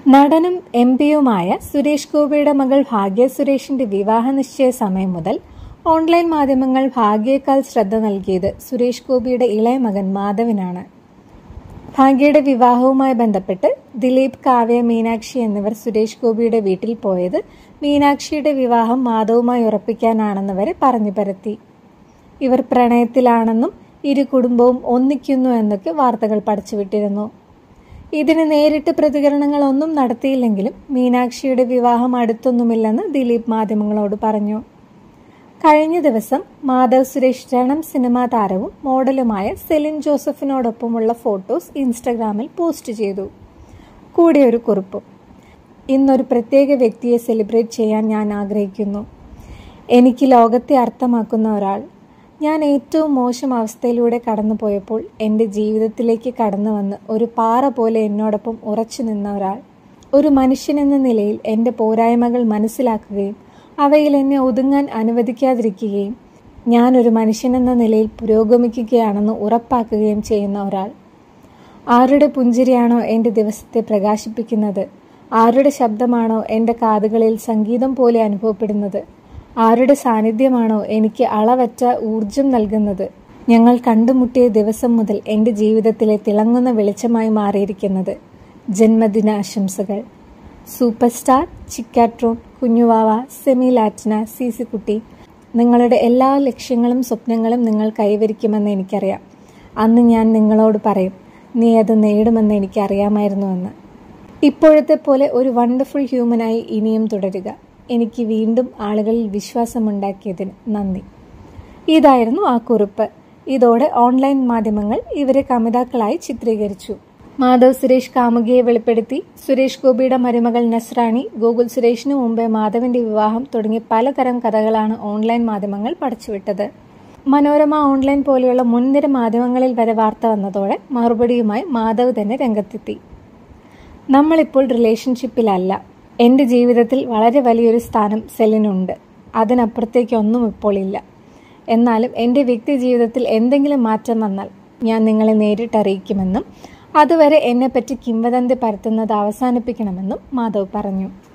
നടനും എം പിയുമായ സുരേഷ് ഗോപിയുടെ മകൾ ഭാഗ്യ സുരേഷിന്റെ വിവാഹ നിശ്ചയ സമയം മുതൽ ഓൺലൈൻ മാധ്യമങ്ങൾ ഭാഗ്യേക്കാൾ ശ്രദ്ധ നൽകിയത് സുരേഷ് ഗോപിയുടെ ഇളയ മകൻ മാധവിനാണ് ഭാഗ്യയുടെ വിവാഹവുമായി ബന്ധപ്പെട്ട് ദിലീപ് കാവ്യ മീനാക്ഷി എന്നിവർ സുരേഷ് ഗോപിയുടെ വീട്ടിൽ പോയത് മീനാക്ഷിയുടെ വിവാഹം മാധവുമായി ഉറപ്പിക്കാനാണെന്ന് വരെ പറഞ്ഞു പരത്തി ഇവർ പ്രണയത്തിലാണെന്നും ഇരു കുടുംബവും ഒന്നിക്കുന്നു എന്നൊക്കെ വാർത്തകൾ പടച്ചുവിട്ടിരുന്നു ഇതിന് നേരിട്ട് പ്രതികരണങ്ങളൊന്നും നടത്തിയില്ലെങ്കിലും മീനാക്ഷിയുടെ വിവാഹം അടുത്തൊന്നുമില്ലെന്ന് ദിലീപ് മാധ്യമങ്ങളോട് പറഞ്ഞു കഴിഞ്ഞ ദിവസം മാധവ് സുരേഷ് രണം സിനിമാ താരവും മോഡലുമായ സെലിൻ ജോസഫിനോടൊപ്പമുള്ള ഫോട്ടോസ് ഇൻസ്റ്റഗ്രാമിൽ പോസ്റ്റ് ചെയ്തു കൂടെ ഒരു കുറിപ്പും ഇന്നൊരു പ്രത്യേക വ്യക്തിയെ സെലിബ്രേറ്റ് ചെയ്യാൻ ഞാൻ ആഗ്രഹിക്കുന്നു എനിക്ക് ലോകത്തെ അർത്ഥമാക്കുന്ന ഒരാൾ ഞാൻ ഏറ്റവും മോശം അവസ്ഥയിലൂടെ കടന്നുപോയപ്പോൾ എൻ്റെ ജീവിതത്തിലേക്ക് കടന്നു വന്ന് ഒരു പാറ പോലെ എന്നോടൊപ്പം ഉറച്ചു നിന്ന ഒരാൾ ഒരു മനുഷ്യനെന്ന നിലയിൽ എൻ്റെ പോരായ്മകൾ മനസ്സിലാക്കുകയും അവയിൽ എന്നെ ഒതുങ്ങാൻ അനുവദിക്കാതിരിക്കുകയും ഞാനൊരു മനുഷ്യനെന്ന നിലയിൽ പുരോഗമിക്കുകയാണെന്ന് ഉറപ്പാക്കുകയും ചെയ്യുന്ന ഒരാൾ ആരുടെ പുഞ്ചിരിയാണോ എൻ്റെ ദിവസത്തെ പ്രകാശിപ്പിക്കുന്നത് ആരുടെ ശബ്ദമാണോ എൻ്റെ കാതുകളിൽ സംഗീതം പോലെ അനുഭവപ്പെടുന്നത് ആരുടെ സാന്നിധ്യമാണോ എനിക്ക് അളവറ്റ ഊർജം നൽകുന്നത് ഞങ്ങൾ കണ്ടുമുട്ടിയ ദിവസം മുതൽ എൻ്റെ ജീവിതത്തിലെ തിളങ്ങുന്ന വെളിച്ചമായി മാറിയിരിക്കുന്നത് ജന്മദിന ആശംസകൾ സൂപ്പർ സ്റ്റാർ ചിക്കാട്രോൺ കുഞ്ഞുവാവ സെമി ലാറ്റിന സീസിക്കുട്ടി നിങ്ങളുടെ എല്ലാ ലക്ഷ്യങ്ങളും സ്വപ്നങ്ങളും നിങ്ങൾ കൈവരിക്കുമെന്ന് എനിക്കറിയാം അന്ന് ഞാൻ നിങ്ങളോട് പറയും നീ അത് നേടുമെന്ന് എനിക്കറിയാമായിരുന്നുവെന്ന് ഇപ്പോഴത്തെ പോലെ ഒരു വണ്ടർഫുൾ ഹ്യൂമനായി ഇനിയും തുടരുക എനിക്ക് വീണ്ടും ആളുകളിൽ വിശ്വാസമുണ്ടാക്കിയതിന് നന്ദി ഇതായിരുന്നു ആ കുറിപ്പ് ഇതോടെ ഓൺലൈൻ മാധ്യമങ്ങൾ ഇവരെ കമിതാക്കളായി ചിത്രീകരിച്ചു മാധവ് സുരേഷ് കാമുകിയെ വെളിപ്പെടുത്തി സുരേഷ് ഗോപിയുടെ മരുമകൾ നസ്രാണി ഗോകുൽ സുരേഷിനു മുമ്പേ മാധവിന്റെ വിവാഹം തുടങ്ങി പലതരം കഥകളാണ് ഓൺലൈൻ മാധ്യമങ്ങൾ പടച്ചുവിട്ടത് മനോരമ ഓൺലൈൻ പോലെയുള്ള മുൻനിര മാധ്യമങ്ങളിൽ വരെ വാർത്ത വന്നതോടെ മറുപടിയുമായി മാധവ് തന്നെ രംഗത്തെത്തി നമ്മളിപ്പോൾ റിലേഷൻഷിപ്പിലല്ല എൻ്റെ ജീവിതത്തിൽ വളരെ വലിയൊരു സ്ഥാനം സെലിനുണ്ട് അതിനപ്പുറത്തേക്കൊന്നും ഇപ്പോൾ ഇല്ല എന്നാലും എൻ്റെ വ്യക്തി ജീവിതത്തിൽ എന്തെങ്കിലും മാറ്റം വന്നാൽ ഞാൻ നിങ്ങളെ നേരിട്ട് അറിയിക്കുമെന്നും അതുവരെ എന്നെപ്പറ്റി കിംവദന്തി പരത്തുന്നത് അവസാനിപ്പിക്കണമെന്നും മാധവ് പറഞ്ഞു